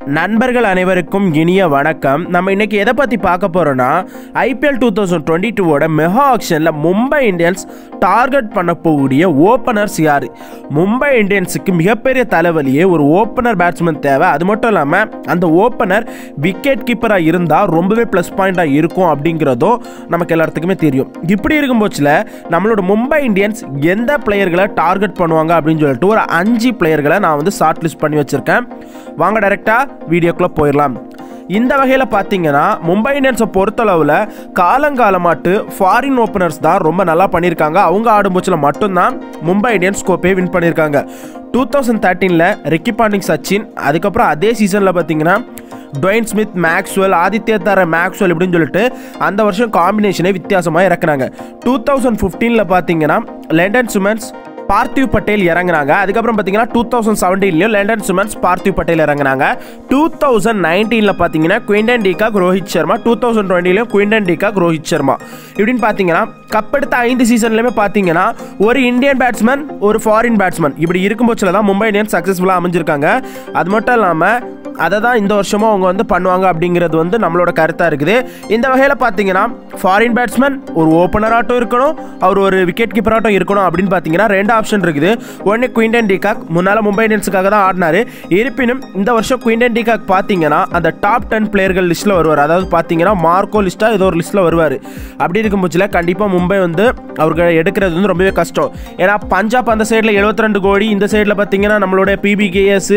நண்பர்கள் அனைவருக்கும் இனிய வணக்கம் நம்ம இன்னைக்கு எதை பற்றி பார்க்க போகிறோன்னா ஐபிஎல் டூ தௌசண்ட் டுவெண்ட்டி டூவோட மெகா ஆக்ஷனில் மும்பை இந்தியன்ஸ் டார்கெட் பண்ண போகக்கூடிய ஓப்பனர்ஸ் யார் மும்பை இந்தியன்ஸுக்கு மிகப்பெரிய தலைவலியே ஒரு ஓப்பனர் பேட்ஸ்மேன் தேவை அது மட்டும் இல்லாமல் அந்த ஓப்பனர் விக்கெட் கீப்பராக இருந்தால் ரொம்பவே ப்ளஸ் பாயிண்டாக இருக்கும் அப்படிங்கிறதும் நமக்கு எல்லாத்துக்குமே தெரியும் இப்படி இருக்கும் பட்சத்தில் நம்மளோட மும்பை இந்தியன்ஸ் எந்த பிளேயர்களை டார்கெட் பண்ணுவாங்க அப்படின்னு சொல்லிட்டு ஒரு அஞ்சு பிளேயர்களை நான் வந்து ஷார்ட் லிஸ்ட் பண்ணி வச்சுருக்கேன் வாங்க டைரெக்டாக வீடியோக்குள்ளே போயிடலாம் இந்த வகையில் பார்த்தீங்கன்னா மும்பை இந்தியன்ஸை பொறுத்தளவில் காலங்காலமாட்டு ஃபாரின் ஓப்பனர்ஸ் தான் ரொம்ப நல்லா பண்ணியிருக்காங்க அவங்க ஆடும்போச்சில் மட்டும்தான் மும்பை இந்தியன்ஸ் கோப்பையை வின் பண்ணியிருக்காங்க டூ தௌசண்ட் தேர்ட்டீனில் ரிக்கி பாண்டிங் சச்சின் அதுக்கப்புறம் அதே சீசனில் பார்த்தீங்கன்னா டொயின் ஸ்மித் மேக்ஸ்வெல் ஆதித்ய தர மேக்ஸ்வெல் இப்படின்னு சொல்லிட்டு அந்த வருஷம் காம்பினேஷனே வித்தியாசமாக இறக்குனாங்க டூ தௌசண்ட் ஃபிஃப்டீனில் பார்த்தீங்கன்னா லண்டன் சுமன்ஸ் பார்த்திவ் பட்டேல் இறங்குனாங்க அதுக்கப்புறம் பார்த்தீங்கன்னா டூ தௌசண்ட் செவன்டீன்லையும் லண்டன் சுமன்ஸ் பார்த்திவ் பட்டேல் இறங்குனாங்க டூ தௌசண்ட் நைன்டீனில் பார்த்தீங்கன்னா Quinton de Kock Rohit Sharma two thousand டுவெண்ட்டிலையும் குவிண்டன் டிகாக் ரோஹித் சர்மா இப்படின்னு பார்த்தீங்கன்னா கப்பெடுத்த ஐந்து சீசன்லையுமே பார்த்தீங்கன்னா ஒரு இந்தியன் பேட்ஸ்மேன் ஒரு ஃபாரின் பேட்ஸ்மேன் இப்படி இருக்கும் பட்சத்தில் தான் மும்பை இந்தியன்ஸ் சக்ஸஸ்ஃபுல்லாக அமைஞ்சிருக்காங்க அது மட்டும் இல்லாமல் அதை தான் இந்த வருஷமும் அவங்க வந்து பண்ணுவாங்க அப்படிங்கிறது வந்து நம்மளோட கருத்தாக இருக்குது இந்த வகையில் பார்த்தீங்கன்னா ஃபாரின் பேட்ஸ்மேன் ஒரு ஓப்பனராட்டும் இருக்கணும் அவர் ஒரு விக்கெட் கீப்பராட்டும் இருக்கணும் அப்படின்னு பார்த்தீங்கன்னா ரெண்டு ஆப்ஷன் இருக்குது ஒன்று குயின்டன் டிகாக் முன்னால் மும்பை இந்தியன்ஸுக்காக தான் ஆடினாரு இருப்பினும் இந்த வருஷம் குயின்டன் டிகாக் பார்த்தீங்கன்னா அந்த டாப் டென் பிளேயர்கள் லிஸ்ட்டில் வருவார் அதாவது பார்த்தீங்கன்னா மார்க்கோ லிஸ்ட்டாக ஏதோ ஒரு லிஸ்ட்டில் வருவார் அப்படி இருக்கும் பட்சத்தில் கண்டிப்பாக மும்பை வந்து அவருக்கு எடுக்கிறது வந்து ரொம்பவே கஷ்டம் ஏன்னா பஞ்சாப் அந்த சைடில் 72 ரெண்டு கோடி இந்த சைடில் பார்த்தீங்கன்னா நம்மளோட பிபிகேஎஸ்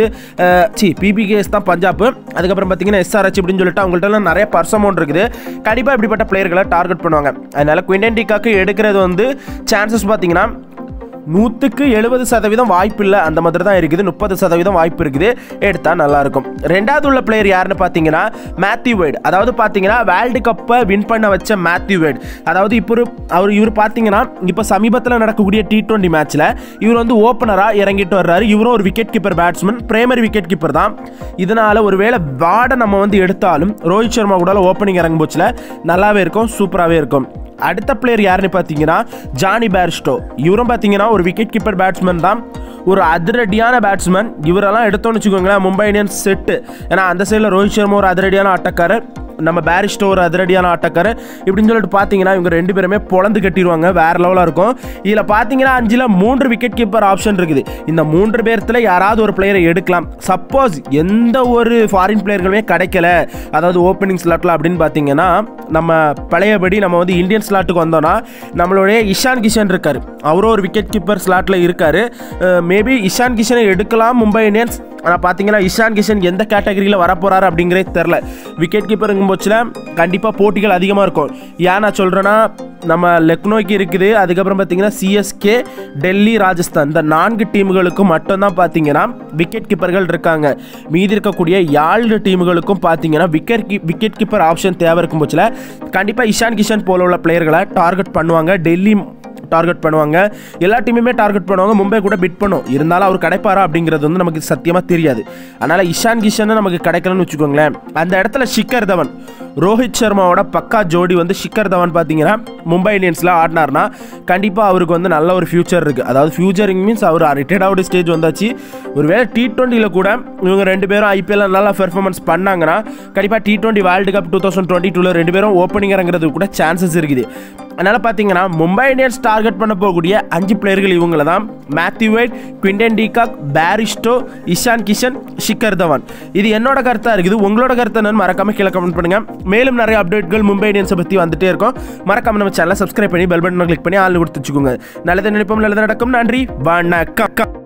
சி பிபிகேஎஸ் தான் பஞ்சாப் அதுக்கப்புறம் பார்த்தீங்கன்னா எஸ்ஆர்ஹெச் அப்படின்னு சொல்லிட்டு அவங்கள்ட்ட நிறைய பர்ஸ் அமௌண்ட் இருக்குது கண்டிப்பாக இப்படிப்பட்ட பிளேயர்களை டார்கெட் பண்ணுவாங்க அதனால குவிண்டன் டிகாக்கு எடுக்கிறது வந்து சான்சஸ் பார்த்தீங்கன்னா நூற்றுக்கு எழுபது சதவீதம் வாய்ப்பு இல்லை அந்த மாதிரி தான் இருக்குது முப்பது சதவீதம் வாய்ப்பு இருக்குது எடுத்தால் நல்லாயிருக்கும் ரெண்டாவது உள்ள பிளேயர் யாருன்னு பார்த்தீங்கன்னா மேத்யூ வேர்டு அதாவது பார்த்தீங்கன்னா வேர்ல்டு கப்பை வின் பண்ண வச்ச மேத்யூ வேர்டு அதாவது இப்போ ஒரு- அவர் இவர் பார்த்தீங்கன்னா இப்போ சமீபத்தில் நடக்கக்கூடிய டி டுவெண்ட்டி மேட்ச்சில் இவர் வந்து ஓப்பனராக இறங்கிட்டு வர்றாரு இவரும் ஒரு wicket keeper batsman primary wicket keeper தான் இதனால் ஒருவேளை வார்டை நம்ம வந்து எடுத்தாலும் ரோஹித் சர்மா கூட ஓப்பனிங் இறங்கும் போச்சில் நல்லாவே இருக்கும் சூப்பராகவே இருக்கும் அடுத்த பிளேயர் யாருன்னு பார்த்தீங்கன்னா ஜானி பேர்ஸ்டோ இவரும் பார்த்தீங்கன்னா ஒரு விக்கெட் கீப்பர் பேட்ஸ்மேன் தான் ஒரு அதிரடியான பேட்ஸ்மேன் இவரெல்லாம் எடுத்தோன்னு வச்சுக்கோங்களேன் மும்பை இந்தியன்ஸ் செட்டு ஏன்னா அந்த சைடில் ரோஹித் சர்மா ஒரு அதிரடியான ஆட்டக்காரர் நம்ம பேரிஸ்டோ ஒரு அதிரடியான ஆட்டக்காரர் இப்படின்னு சொல்லிட்டு பார்த்தீங்கன்னா இவங்க ரெண்டு பேருமே பொழந்து கட்டிடுவாங்க வேற லெவலாக இருக்கும் இதில் பார்த்தீங்கன்னா அஞ்சில் மூன்று விக்கெட் கீப்பர் ஆப்ஷன் இருக்குது இந்த மூன்று பேர்த்தில் யாராவது ஒரு பிளேயரை எடுக்கலாம் சப்போஸ் எந்த ஒரு ஃபாரின் பிளேயர்களுமே கிடைக்கல அதாவது ஓப்பனிங் ஸ்லாட்டில் அப்படின்னு பார்த்தீங்கன்னா நம்ம பழையபடி நம்ம வந்து இந்தியன் ஸ்லாட்டுக்கு வந்தோம்னா நம்மளுடைய இஷான் கிஷன் இருக்கார் அவரும் ஒரு விக்கெட் கீப்பர் ஸ்லாட்டில் இருக்கார் மேபி இஷான் கிஷனை எடுக்கலாம் மும்பை இந்தியன்ஸ் ஆனால் பார்த்தீங்கன்னா இஷான் கிஷன் எந்த கேட்டகரியில் வரப்போறாரு அப்படிங்கிறதே தெரில விக்கெட் கீப்பருங்கும் போச்சில் கண்டிப்பாக போட்டிகள் அதிகமாக இருக்கும் ஏன் நான் சொல்கிறேன்னா நம்ம லக்னோய்க்கு இருக்குது அதுக்கப்புறம் பார்த்தீங்கன்னா சிஎஸ்கே டெல்லி ராஜஸ்தான் இந்த நான்கு டீமுகளுக்கும் மட்டும்தான் பார்த்தீங்கன்னா விக்கெட் கீப்பர்கள் இருக்காங்க மீதி இருக்கக்கூடிய ஏழு டீமுகளுக்கும் பார்த்தீங்கன்னா விக்கெட் கீ விக்கெட் கீப்பர் ஆப்ஷன் தேவை இருக்கும் போச்சில் கண்டிப்பாக இஷான் கிஷன் போல உள்ள பிளேயர்களை டார்கெட் பண்ணுவாங்க டெல்லி டார்கெட் பண்ணுவாங்க எல்லா டீமுமே டார்கெட் பண்ணுவாங்க மும்பை கூட பிட் பண்ணும் இருந்தாலும் அவர் கிடைப்பாரா அப்படிங்கிறது வந்து நமக்கு சத்தியமாக தெரியாது அதனால் இஷான் கிஷன் நமக்கு கிடைக்கலன்னு வச்சுக்கோங்களேன் அந்த இடத்துல ஷிக்கர் தவன் ரோஹித் சர்மாவோட பக்கா ஜோடி வந்து ஷிக்கர் தவன் பார்த்தீங்கன்னா மும்பை இந்தியன்ஸில் ஆடினார்னா கண்டிப்பாக அவருக்கு வந்து நல்ல ஒரு ஃபியூச்சர் இருக்குது அதாவது ஃபியூச்சரிங் மீன்ஸ் அவர் ரிட்டையர்ட் அவுட் ஸ்டேஜ் வந்தாச்சு ஒருவேளை டி டுவெண்ட்டியில் கூட இவங்க ரெண்டு பேரும் ஐபிஎல் நல்லா பெர்ஃபார்மன்ஸ் பண்ணாங்கன்னா கண்டிப்பாக T twenty world cup two thousand twenty டூவில் ரெண்டு பேரும் ஓப்பனிங் இறங்குறது கூட சான்சஸ் இருக்குது அதனால் பார்த்தீங்கன்னா மும்பை இந்தியன்ஸ் டார்கெட் பண்ண போகக்கூடிய அஞ்சு பிளேயர்கள் இவங்கள தான் Matthew Wade Quinton de Kock Bairstow Ishan Kishan Shikhar Dhawan இது என்னோட கருத்தாக இருக்குது உங்களோட கருத்தை என்னன்னு மறக்காம கீழே கமெண்ட் பண்ணுங்க மேலும் நிறைய அப்டேட்கள் மும்பை இந்தியன்ஸை பற்றி வந்துட்டே இருக்கும் மறக்காம நம்ம சேனலை சப்ஸ்கிரைப் பண்ணி பெல் பட்டனை கிளிக் பண்ணி ஆள் கொடுத்து வச்சுக்கோங்க நல்லது நினைப்போம் நல்லது நடக்கும் நன்றி வணக்கம்